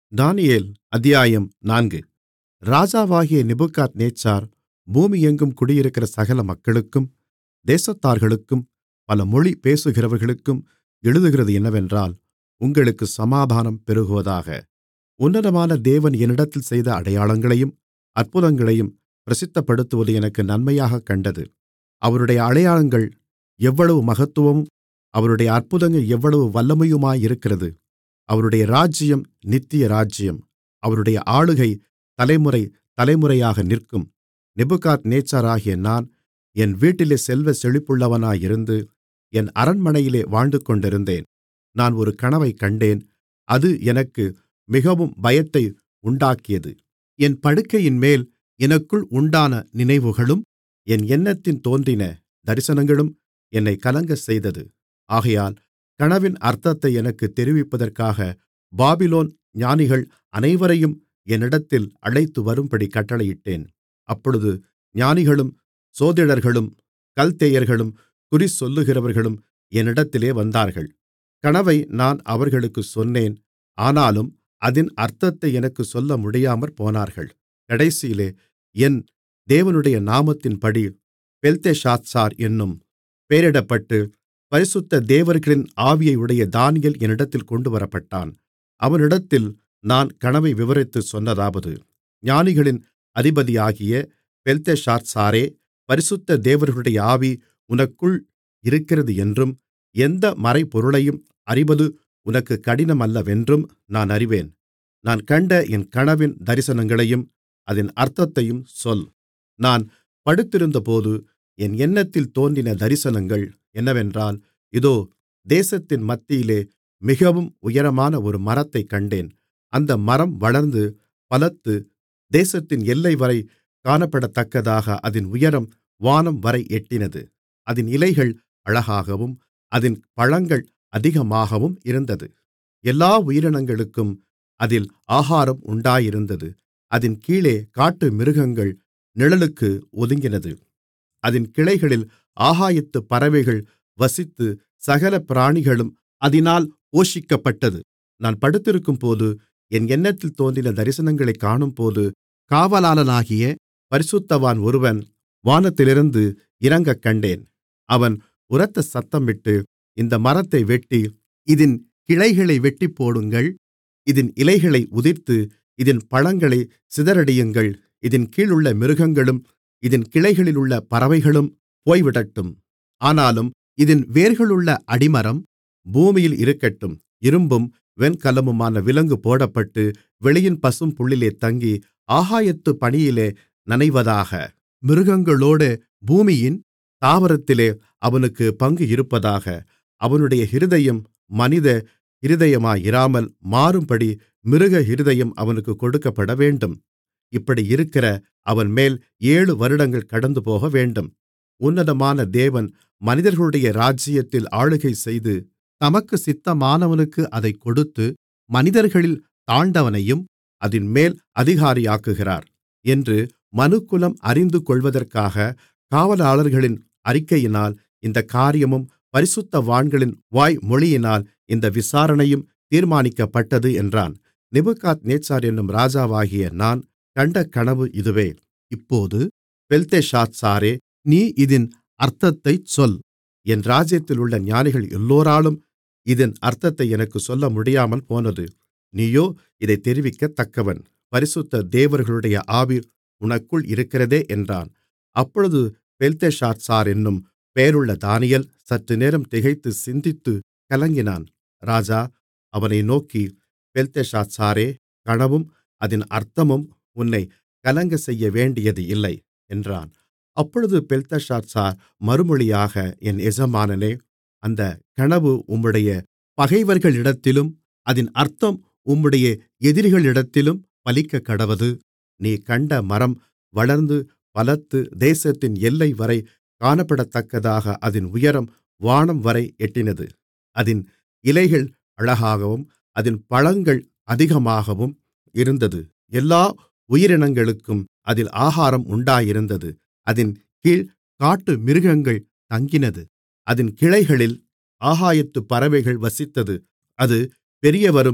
தானியேல் அத்தியாயம் நான்கு ராஜாவாகிய நேபுகாத்நேச்சார் பூமியெங்கும் குடியிருக்கிற சகல மக்களுக்கும் தேசத்தார்களுக்கும் பல மொழி பேசுகிறவர்களுக்கும் எழுதுகிறது என்னவென்றால் உங்களுக்குச் சமாதானம் பெருகுவதாக உன்னதமான தேவன் என்னிடத்தில் செய்த அடையாளங்களையும் அற்புதங்களையும் பிரசித்தப்படுத்துவது எனக்கு நன்மையாகக் கண்டது அவருடைய அடையாளங்கள் எவ்வளவு மகத்துவமும் அவருடைய அற்புதங்கள் எவ்வளவு வல்லமையுமாயிருக்கிறது அவருடைய ராஜ்யம் நித்திய ராஜ்யம் அவருடைய ஆளுகை தலைமுறை தலைமுறையாக நிற்கும் நேபுகாத்நேச்சாராகிய நான் என் வீட்டிலே செல்வச் செழிப்புள்ளவனாயிருந்து என் அரண்மனையிலே வாழ்ந்துகொண்டிருந்தேன் நான் ஒரு கனவைக் கண்டேன் அது எனக்கு மிகவும் பயத்தை உண்டாக்கியது என் படுக்கையின்மேல் எனக்குள் உண்டான நினைவுகளும் என் எண்ணத்தில் தோன்றின தரிசனங்களும் என்னைக் கலங்கச்செய்தது ஆகையால் கனவின் அர்த்தத்தை எனக்குத் தெரிவிப்பதற்காக பாபிலோன் ஞானிகள் அனைவரையும் என்னிடத்தில் அழைத்துவரும்படி கட்டளையிட்டேன் அப்பொழுது ஞானிகளும் சோதிடர்களும் கல்தேயர்களும் குறிசொல்லுகிறவர்களும் என்னிடத்திலே வந்தார்கள் கனவை நான் அவர்களுக்குச் சொன்னேன் ஆனாலும் அதின் அர்த்தத்தை எனக்குச் சொல்லமுடியாமற்போனார்கள் கடைசியிலே என் தேவனுடைய நாமத்தின்படி பெல்தெஷாத்சார் என்னும் பெயரிடப்பட்டு பரிசுத்த தேவர்களின் ஆவியையுடைய தானியேல் என்னிடத்தில் கொண்டுவரப்பட்டான் அவனிடத்தில் நான் கனவை விவரித்துச் சொன்னதாவது ஞானிகளின் அதிபதியாகிய பெல்தெஷாத்சாரே பரிசுத்த தேவர்களுடைய ஆவி உனக்குள் இருக்கிறது என்றும் எந்த மறைபொருளையும் அறிவது உனக்குக் கடினமல்லவென்றும் நான் அறிவேன் நான் கண்ட என் கனவின் தரிசனங்களையும் அதின் அர்த்தத்தையும் சொல் நான் படுத்திருந்தபோது என் எண்ணத்தில் தோன்றின தரிசனங்கள் என்னவென்றால் இதோ தேசத்தின் மத்தியிலே மிகவும் உயரமான ஒரு மரத்தைக் கண்டேன் அந்த மரம் வளர்ந்து பலத்து தேசத்தின் எல்லைவரை காணப்படத்தக்கதாக அதின் உயரம் வானம்வரை எட்டினது அதின் இலைகள் அழகாகவும் அதின் பழங்கள் அதிகமாகவும் இருந்தது எல்லா உயிரினங்களுக்கும் அதில் ஆகாரம் உண்டாயிருந்தது அதின் கீழே காட்டுமிருகங்கள் நிழலுக்கு ஒதுங்கினது அதின் கிளைகளில் ஆகாயத்துப் பறவைகள் வசித்து சகல பிராணிகளும் அதினால் போஷிக்கப்பட்டது நான் படுத்திருக்கும்போது என் எண்ணத்தில் தோன்றின தரிசனங்களைக் காணும்போது காவலாளனாகிய பரிசுத்தவான் ஒருவன் வானத்திலிருந்து இறங்கக் கண்டேன் அவன் உரத்த சத்தமிட்டு இந்த மரத்தை வெட்டி இதின் கிளைகளை வெட்டிப்போடுங்கள் இதின் இலைகளை உதிர்த்து இதின் பழங்களை சிதறடியுங்கள் இதின் கீழுள்ள மிருகங்களும் இதின் கிளைகளிலுள்ள பறவைகளும் போய்விடட்டும் ஆனாலும் இதின் வேர்களுள்ள அடிமரம் பூமியில் இருக்கட்டும் இரும்பும் வெண்கலமுமான விலங்கு போடப்பட்டு வெளியின் பசும்புல்லிலே தங்கி ஆகாயத்துப் பனியிலே நனைவதாக மிருகங்களோடே பூமியின் தாவரத்திலே அவனுக்குப் பங்கு இருப்பதாக அவனுடைய இருதயம் மனித இருதயமாயிராமல் மாறும்படி மிருக இருதயம் அவனுக்குக் கொடுக்கப்படவேண்டும் இப்படியிருக்கிற அவன்மேல் ஏழு வருடங்கள் கடந்துபோகவேண்டும் உன்னதமான தேவன் மனிதர்களுடைய ராஜ்ஜியத்தில் ஆளுகைசெய்து தமக்குச் சித்தமானவனுக்கு அதைக் கொடுத்து மனிதர்களில் தாழ்ந்தவனையும் அதின்மேல் அதிகாரியாக்குகிறார் என்று மனுக்குலம் அறிந்துகொள்வதற்காக காவலாளர்களின் அறிக்கையினால் இந்தக் காரியமும் பரிசுத்தவான்களின் வாய்மொழியினால் இந்த விசாரணையும் தீர்மானிக்கப்பட்டது என்றான் நேபுகாத்நேச்சார் என்னும் ராஜாவாகிய நான் கண்ட கனவு இதுவே இப்போது பெல்தெஷாத்சாரே நீ இதின் அர்த்தத்தைச் சொல் என் ராஜ்யத்திலுள்ள ஞானிகள் எல்லோராலும் இதன் அர்த்தத்தை எனக்குச் சொல்லமுடியாமல் போனது நீயோ இதைத் தெரிவிக்கத்தக்கவன் பரிசுத்த தேவர்களுடைய ஆவி உனக்குள் இருக்கிறதே என்றான் அப்பொழுது பெல்தெஷாத்சார் என்னும் பெயருள்ள தானியேல் சற்றுநேரம் திகைத்து சிந்தித்து கலங்கினான் ராஜா அவனை நோக்கி பெல்தெஷாத்சாரே கனவும் அதின் அர்த்தமும் உன்னை கலங்கச்செய்ய வேண்டியது இல்லை என்றான் அப்பொழுது பெல்தெஷாத்சார் மறுமொழியாக என் எஜமானனே அந்தக் கனவு உம்முடைய பகைவர்களிடத்திலும் அதின் அர்த்தம் உம்முடைய எதிரிகளிடத்திலும் பலிக்கக்கடவது நீ கண்ட மரம் வளர்ந்து பலத்து தேசத்தின் எல்லைவரை காணப்படத்தக்கதாக அதின் உயரம் வானம்வரை எட்டினது அதின் இலைகள் அழகாகவும் அதின் பழங்கள் அதிகமாகவும் இருந்தது எல்லா உயிரினங்களுக்கும் அதில் ஆகாரம் உண்டாயிருந்தது அதின் கீழ் காட்டுமிருகங்கள் தங்கினது அதின் கிளைகளில் ஆகாயத்துப் பறவைகள் வசித்தது அது பெரியவரும்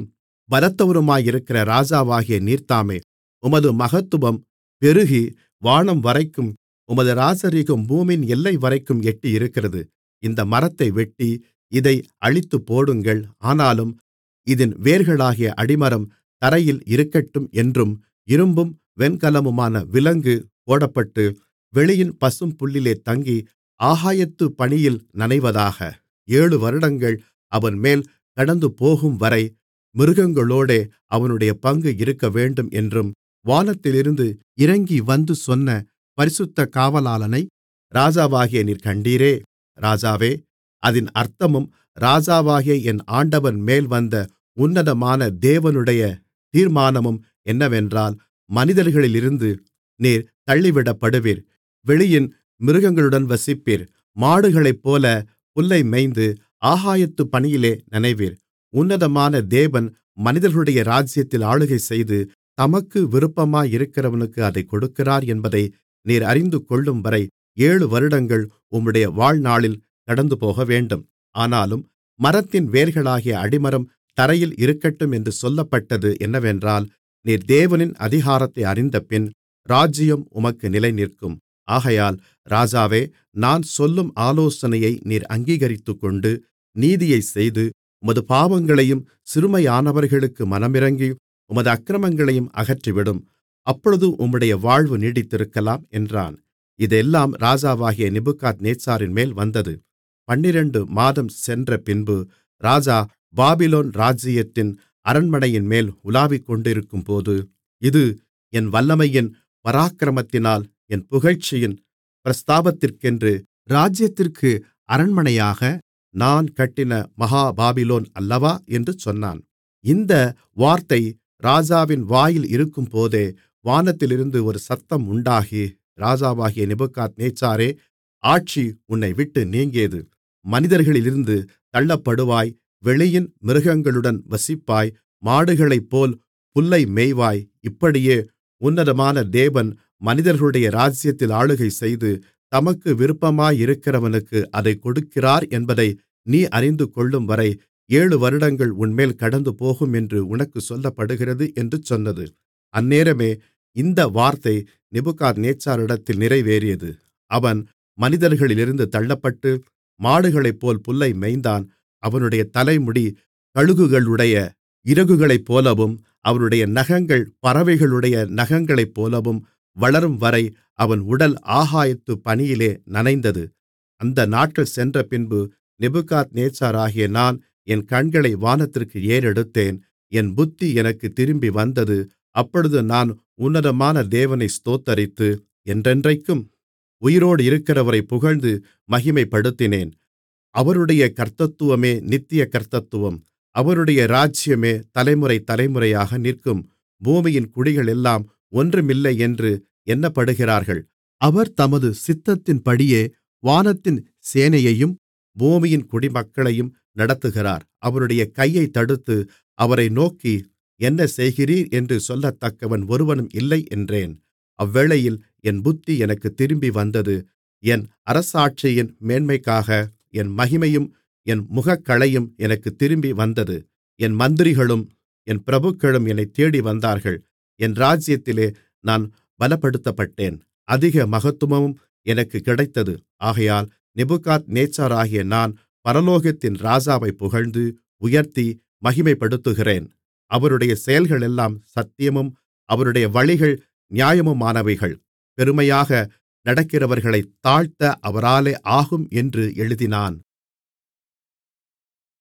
பலத்தவருமாயிருக்கிற ராஜாவாகிய நீர்தாமே உமது மகத்துவம் பெருகி வானம்வரைக்கும் உமது ராஜரிகம் பூமியின் எல்லைவரைக்கும் எட்டியிருக்கிறது இந்த மரத்தை வெட்டி இதை அழித்துப்போடுங்கள் ஆனாலும் இதின் வேர்களாகிய அடிமரம் தரையில் இருக்கட்டும் என்றும் இரும்பும் வெண்கலமுமான விலங்கு போடப்பட்டு வெளியின் பசும்புல்லிலே தங்கி ஆகாயத்துப் பனியில் நனைவதாக ஏழு வருடங்கள் அவன்மேல் கடந்துபோகும்வரை மிருகங்களோடே அவனுடைய பங்கு இருக்கவேண்டும் என்றும் வானத்திலிருந்து இறங்கிவந்து சொன்ன பரிசுத்த காவலாளனை ராஜாவாகிய நீர் கண்டீரே ராஜாவே அதின் அர்த்தமும் ராஜாவாகிய என் ஆண்டவன்மேல் வந்த உன்னதமான தேவனுடைய தீர்மானமும் என்னவென்றால் மனிதர்களிலிருந்து நீர் தள்ளிவிடப்படுவீர் வெளியின் மிருகங்களுடன் வசிப்பீர் மாடுகளைப்போல புல்லை மேய்ந்து ஆகாயத்துப் பனியிலே நனைவீர் உன்னதமான தேவன் மனிதர்களுடைய ராஜ்யத்தில் ஆளுகைசெய்து தமக்கு விருப்பமாயிருக்கிறவனுக்கு அதைக் கொடுக்கிறார் என்பதை நீர் அறிந்துகொள்ளும்வரை ஏழு வருடங்கள் உம்முடைய வாழ்நாளில் கடந்துபோகவேண்டும் ஆனாலும் மரத்தின் வேர்களாகிய அடிமரம் தரையில் இருக்கட்டும் என்று சொல்லப்பட்டது என்னவென்றால் நீர் தேவனின் அதிகாரத்தை அறிந்தபின் ராஜ்ஜியம் உமக்கு நிலைநிற்கும் ஆகையால் ராஜாவே நான் சொல்லும் ஆலோசனையை நீர் அங்கீகரித்துக்கொண்டு நீதியைச் செய்து உமது பாவங்களையும் சிறுமையானவர்களுக்கு மனமிரங்கி உமது அக்கிரமங்களையும் அகற்றிவிடும் அப்பொழுது உம்முடைய வாழ்வு நீடித்திருக்கலாம் என்றான் இதெல்லாம் ராஜாவாகிய நேபுகாத்நேச்சாரின்மேல் வந்தது பன்னிரண்டு மாதம் சென்றபின்பு ராஜா பாபிலோன் ராஜ்ஜியத்தின் அரண்மனையின்மேல் உலாவிக்கொண்டிருக்கும்போது இது என் வல்லமையின் பராக்கிரமத்தினால் என் புகழ்ச்சியின் பிரஸ்தாபத்திற்கென்று ராஜ்யத்திற்கு அரண்மனையாக நான் கட்டின மகா பாபிலோன் அல்லவா என்று சொன்னான் இந்த வார்த்தை ராஜாவின் வாயில் இருக்கும்போதே வானத்திலிருந்து ஒரு சத்தம் உண்டாகி ராஜாவாகிய நேபுகாத்நேச்சாரே ஆட்சி உன்னை விட்டு நீங்கியது மனிதர்களிலிருந்து தள்ளப்படுவாய் வெளியின் மிருகங்களுடன் வசிப்பாய் மாடுகளைப்போல் புல்லை மேய்வாய் இப்படியே உன்னதமான தேவன் மனிதர்களுடைய ராஜ்யத்தில் ஆளுகைசெய்து தமக்கு விருப்பமாயிருக்கிறவனுக்கு அதைக் கொடுக்கிறார் என்பதை நீ அறிந்துகொள்ளும்வரை ஏழு வருடங்கள் உன்மேல் கடந்துபோகும் என்று உனக்குச் சொல்லப்படுகிறது என்று சொன்னது அந்நேரமே இந்த வார்த்தை நேபுகாத்நேச்சாரிடத்தில் நிறைவேறியது அவன் மனிதர்களிலிருந்து தள்ளப்பட்டு மாடுகளைப்போல் புல்லை மேய்ந்தான் அவனுடைய தலைமுடி கழுகுகளுடைய இறகுகளைப்போலவும் அவனுடைய நகங்கள் பறவைகளுடைய நகங்களைப்போலவும் வளரும்வரை அவன் உடல் ஆகாயத்துப் பனியிலே நனைந்தது அந்த நாட்கள் சென்றபின்பு நேபுகாத்நேச்சாராகிய நான் என் கண்களை வானத்திற்கு ஏறெடுத்தேன் என் புத்தி எனக்குத் திரும்பி வந்தது அப்பொழுது நான் உன்னதமான தேவனை ஸ்தோத்தரித்து என்றென்றைக்கும் உயிரோடு இருக்கிறவரைப் புகழ்ந்து மகிமைப்படுத்தினேன் அவருடைய கர்த்தத்துவமே நித்திய கர்த்தத்துவம் அவருடைய ராஜ்யமே தலைமுறை தலைமுறையாக நிற்கும் பூமியின் குடிகளெல்லாம் ஒன்றுமில்லை என்று எண்ணப்படுகிறார்கள் அவர் தமது சித்தத்தின்படியே வானத்தின் சேனையையும் பூமியின் குடிமக்களையும் நடத்துகிறார் அவருடைய கையைத் தடுத்து அவரை நோக்கி என்ன செய்கிறீர் என்று சொல்லத்தக்கவன் ஒருவனும் இல்லை என்றேன் அவ்வேளையில் என் புத்தி எனக்குத் திரும்பி வந்தது என் அரசாட்சியின் மேன்மைக்காக என் மகிமையும் என் முகக்களையும் எனக்குத் திரும்பி வந்தது என் மந்திரிகளும் என் பிரபுக்களும் என்னைத் தேடி வந்தார்கள் என் ராஜ்யத்திலே நான் பலப்படுத்தப்பட்டேன் அதிக மகத்துவமும் எனக்குக் கிடைத்தது ஆகையால் நேபுகாத்நேச்சாராகிய நான் பரலோகத்தின் ராஜாவைப் புகழ்ந்து உயர்த்தி மகிமைப்படுத்துகிறேன் அவருடைய செயல்களெல்லாம் சத்தியமும் அவருடைய வழிகள் நியாயமுமானவைகள் பெருமையாக நடக்கிறவர்களைத் தாழ்த்த அவராலே ஆகும் என்று எழுதினான்